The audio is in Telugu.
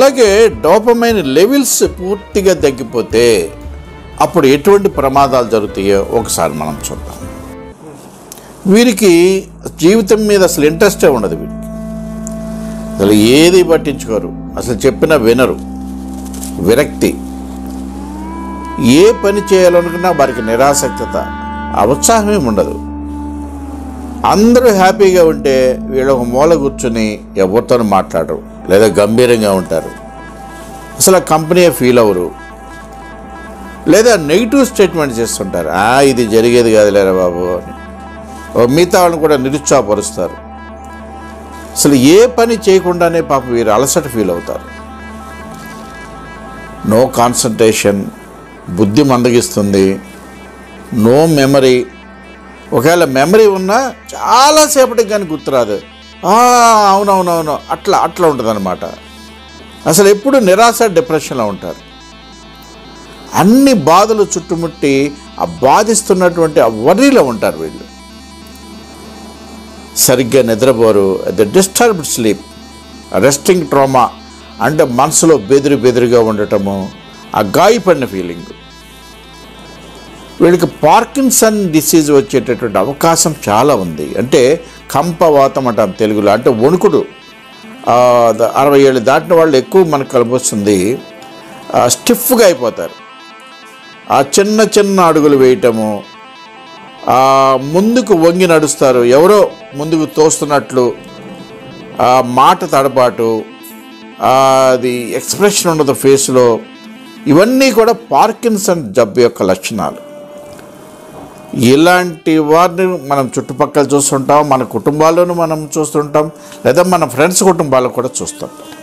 అలాగే డోపమైన్ లెవెల్స్ పూర్తిగా తగ్గిపోతే అప్పుడు ఎటువంటి ప్రమాదాలు జరుగుతాయో ఒకసారి మనం చూద్దాం వీరికి జీవితం మీద అసలు ఇంట్రెస్టే ఉండదు వీరికి అసలు ఏది పట్టించుకోరు అసలు చెప్పినా వినరు విరక్తి ఏ పని చేయాలనుకున్నా వారికి నిరాసక్తత ఆ ఉత్సాహం ఏమి ఉండదు అందరూ హ్యాపీగా ఉంటే వీళ్ళు ఒక మూల కూర్చుని ఎవరితోనూ మాట్లాడరు లేదా గంభీరంగా ఉంటారు అసలు ఆ కంపెనీ ఫీల్ అవ్వరు లేదా నెగిటివ్ స్టేట్మెంట్ చేస్తుంటారు "ఆ, ఇది జరిగేది కాదులేరా బాబు అని ఓ మిగతా వాళ్ళని కూడా నిరుత్సాహపరుస్తారు అసలు ఏ పని చేయకుండానే పాప వీరు అలసట ఫీల్ అవుతారు నో కాన్సన్ట్రేషన్ బుద్ధి మందగిస్తుంది నో మెమరీ ఒకవేళ మెమరీ ఉన్నా చాలాసేపటికి కానీ గుర్తురాదు "ఆ, అవునవునవును అట్లా అట్లా ఉంటుంది అసలు ఎప్పుడు నిరాశ డిప్రెషన్లో ఉంటారు అన్ని బాధలు చుట్టుముట్టి ఆ బాధిస్తున్నటువంటి ఆ వర్రీలో ఉంటారు వీళ్ళు సరిగ్గా నిద్రపోరు the disturbed sleep resting trauma అంటే మనసులో బెదిరి బెదిరిగా ఉండటము ఆ గాయపడిన ఫీలింగ్ వీళ్ళకి పార్కిన్సన్ డిసీజ్ వచ్చేటటువంటి అవకాశం చాలా ఉంది అంటే కంపవాతం అంటాం తెలుగులో అంటే వణుకుడు ఆ, ద- అరవై ఏళ్ళు దాటిన వాళ్ళు ఎక్కువ మనకు కనిపిస్తుంది స్టిఫ్గా అయిపోతారు ఆ చిన్న చిన్న అడుగులు వేయటము ఆ, ముందుకు వంగి నడుస్తారు ఎవరో ముందుకు తోస్తున్నట్లు ఆ మాట తడపాటు ఆ, అది ఎక్స్ప్రెషన్ ఉండదు ఫేస్లో ఇవన్నీ కూడా పార్కిన్సన్ జబ్బు యొక్క లక్షణాలు ఇలాంటి వారిని మనం చుట్టుపక్కల చూస్తుంటాం మన కుటుంబాల్లోనూ మనం చూస్తుంటాం లేదా మన ఫ్రెండ్స్ కుటుంబాల్లో కూడా చూస్తుంటాం